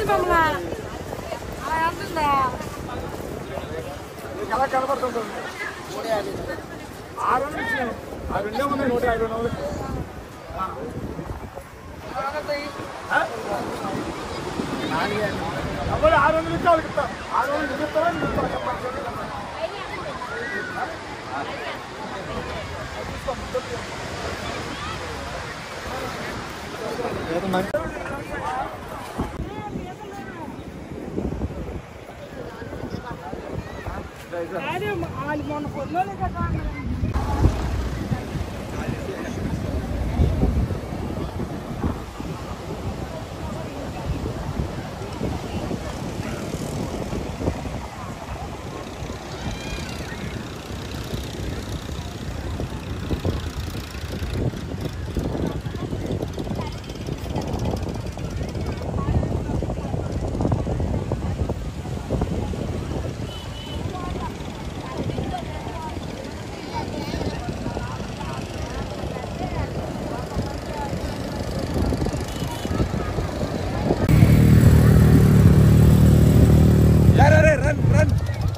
మమ్మల్ని అలా అంటుందా ఎలా కనబడుతుంటుంది ఆరు వందలు ఇచ్చాను ఆ రెండే ఉన్నాయి నూట యాభై వందలు అప్పుడు ఆరు వందలు ఇస్తే వాళ్ళకి ఇస్తాను ఆరు వందలు ఇది ఇస్తారా ఇది ఇస్తారా చెప్పండి అదే వాళ్ళు మొన్న పొద్దున కదా రన్ రన్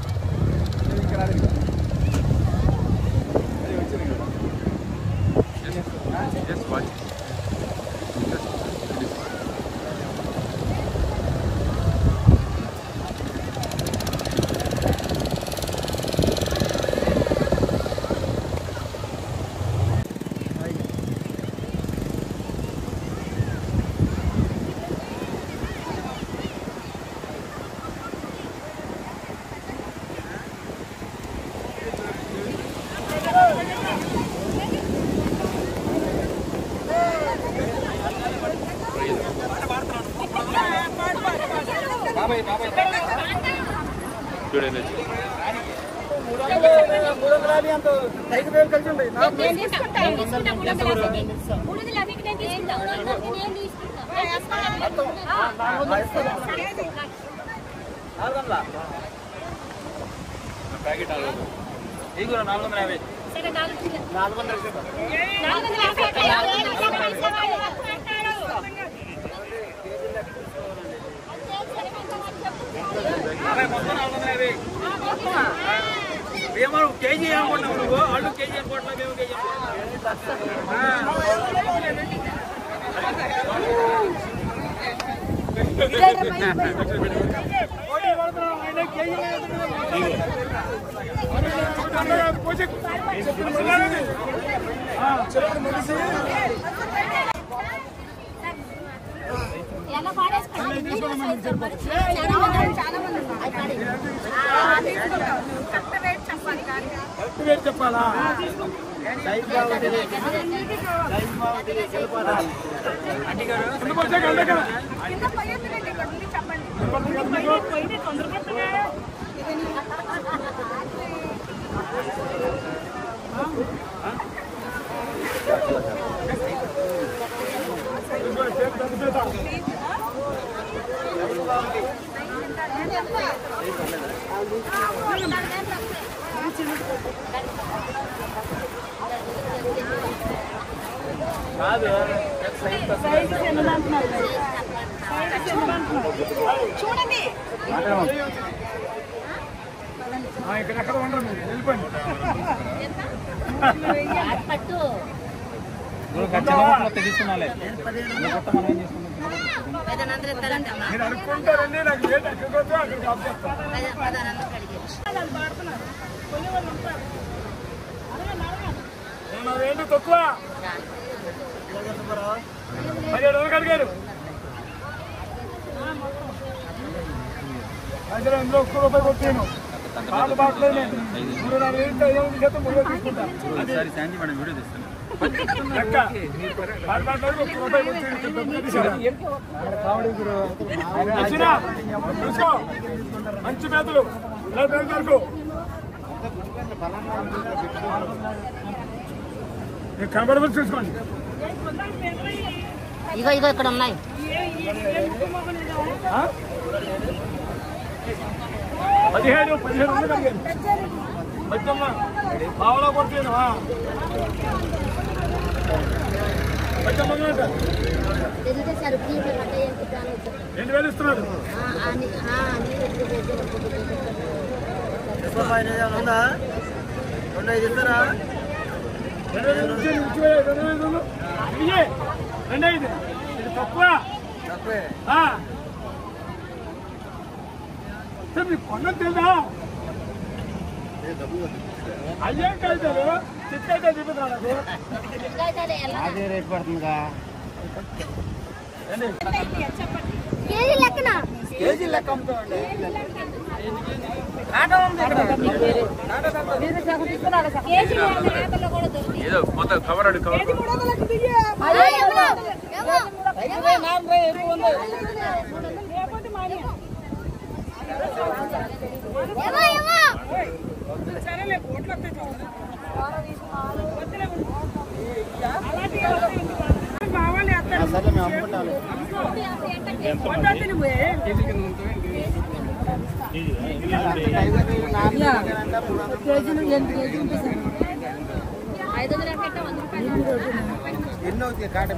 మూడు వందల యాభై అంత ఐదు వేలు కలిసి ఉంటాయి నాకు నేను తీసుకుంటా నేను తీసుకుంటా మూడు వందల యాభైకి. మూడు వందల యాభైకి నేను తీసుకుంటా. నేను తీసుకుంటా. నేను తీసుకుంటా. ఆ, నాలుగు వందలు ఇస్తాను. నాలుగు వందలా? సరే నాలుగు వందలు. నాలుగు వందలు ఇస్తాను. నాలుగు వందల యాభై అంటే నాలుగు వందల యాభై ఇస్తావా? కేజీ అనుకుంటున్నావు నువ్వు అల్లు కేజీ అనుకుంటున్నావు మేము కేజీ ఎలా పాడేసుకోండి. చాలా మంది చాలా మంది కరెక్ట్ రేట్ చెప్పాలా టైం బాగుంటుంది టైం బాగుంటుంది వెళ్ళిపోతా ఎందుకు వచ్చాక వెళ్ళే కదా కాదు చూడండి ఇక్కడ ఎక్కడ ఉండరు మీరు వెళ్ళిపోండి పట్టు మీరు అనుకుంటారండి నాకు రేట్ ఎక్కడికి వస్తే అక్కడికి ఆపుతాను వాళ్ళు పాడుతున్నారు కొన్ని వాళ్ళు ఉంటారు అడగండి అడగండి నేను రేటు తక్కువ పదిహేడు వందలు అడిగారు మధ్యలో ఇందులో ఒక్క రూపాయి కొట్టాను పాలు బాట్లేదు నేను మూడు నాలుగు వేలు ఐదు వందలు చేస్తే మూడు వేలు తీసుకుంటాను అది లెక్క పాలు బాట్లేదు ఒక్క రూపాయి కొట్టాను కావడి గురు వచ్చినా చూసుకో మంచి పేదలు ఇలా పేదలు దొరకు మీరు కనబడమని చూసుకోండి ఇగో ఇగో ఇక్కడ ఉన్నాయి ఆ? పదిహేడు పదిహేడు వందలు అడిగాను వచ్చమ్మా పావలా కొట్టలేను వచ్చమ్మా తెలియదు సార్ ప్రీమియం పడ్డాయి అంటే దాని రెండు వేలు ఇస్తున్నారు ఉందా రెండు ఐదు ఇస్తారా రెండు వేలు ఇచ్చి ఇచ్చి రెండు వేలు ఇయ్యే రెండు ఐదు ఇది తక్కువ తక్కువే ఆ. సార్ మీకు కొన్న తెలుదా అయ్యేం కాగితాలు చిత్తైతే చూపిద్దాం నాకు అదే రేట్ పడుతుందిగా కేజీ లెక్కన కేజీ లెక్క అమ్ముతామండి కేజీ యాభైలో కూడా దొరుకుతాయి ఏదో మొత్తం కవర్ అడి కవర్ లేకపోతే మానే ఏమో ఏమో సరేలే కోట్లు వస్తాయి చూడు. వద్దులే ఉండు. అలాంటివి వస్తాయి ఇంటికి. కావాలి అత్తలు. సరే మేము అమ్ముకుంటాము వద్దొద్దు నువ్వు. ఐదు వందల యాభై అంటే వంద రూపాయలు ఎన్నో అవుతాయి కాట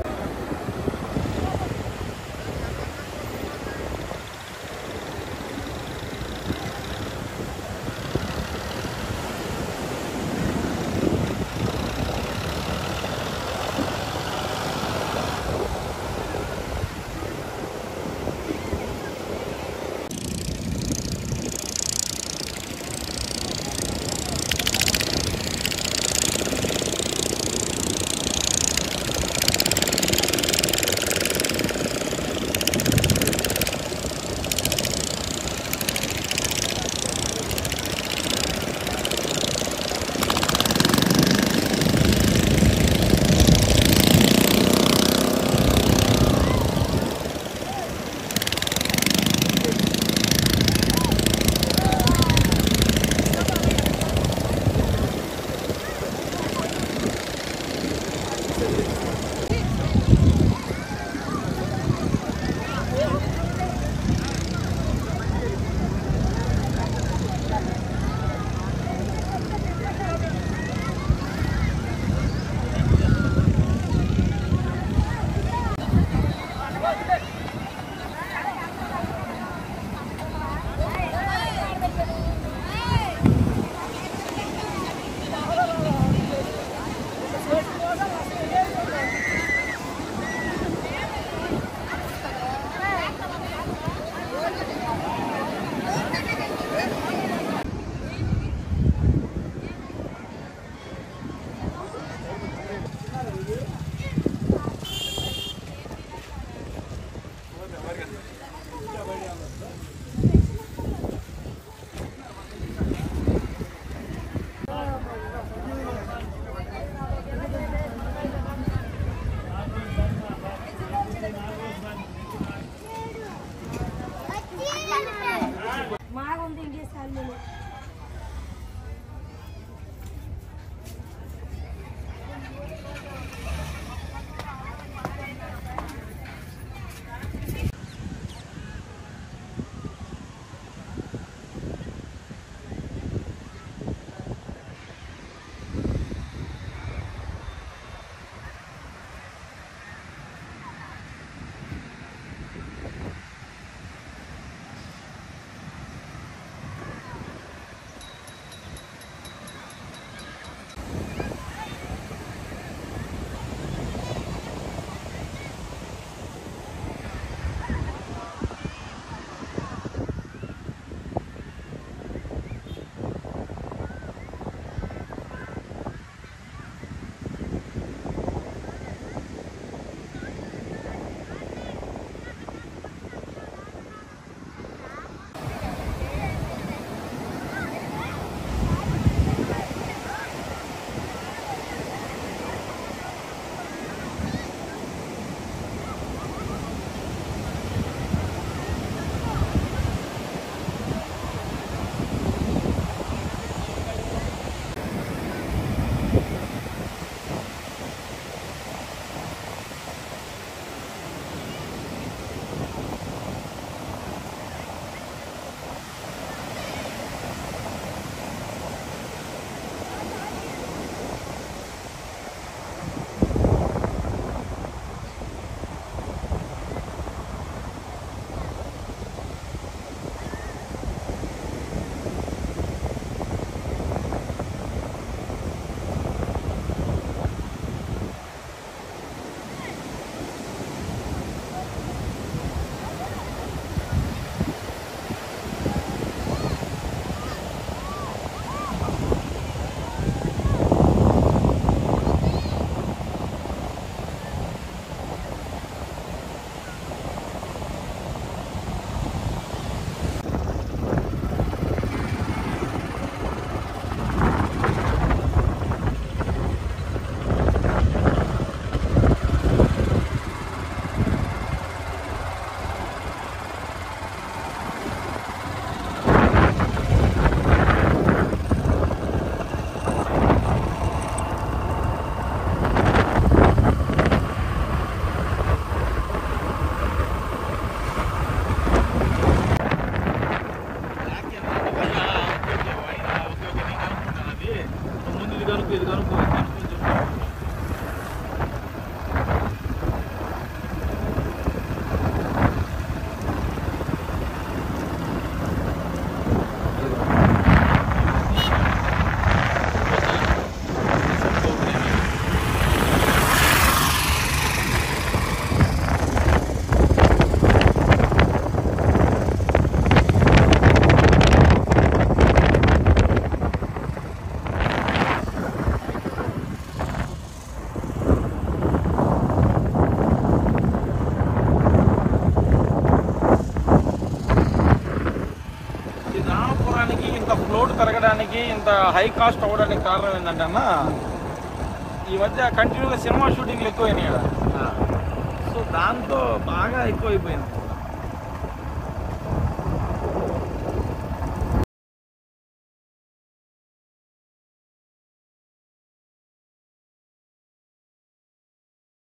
ఈ రామపురానికి ఇంత ఫ్లోట్ పెరగడానికి ఇంత హై కాస్ట్ అవ్వడానికి కారణం ఏంటంటే అన్న ఈ మధ్య కంటిన్యూగా సినిమా షూటింగ్లు ఎక్కువైనాయి కదా సో దాంతో బాగా ఎక్కువైపోయింది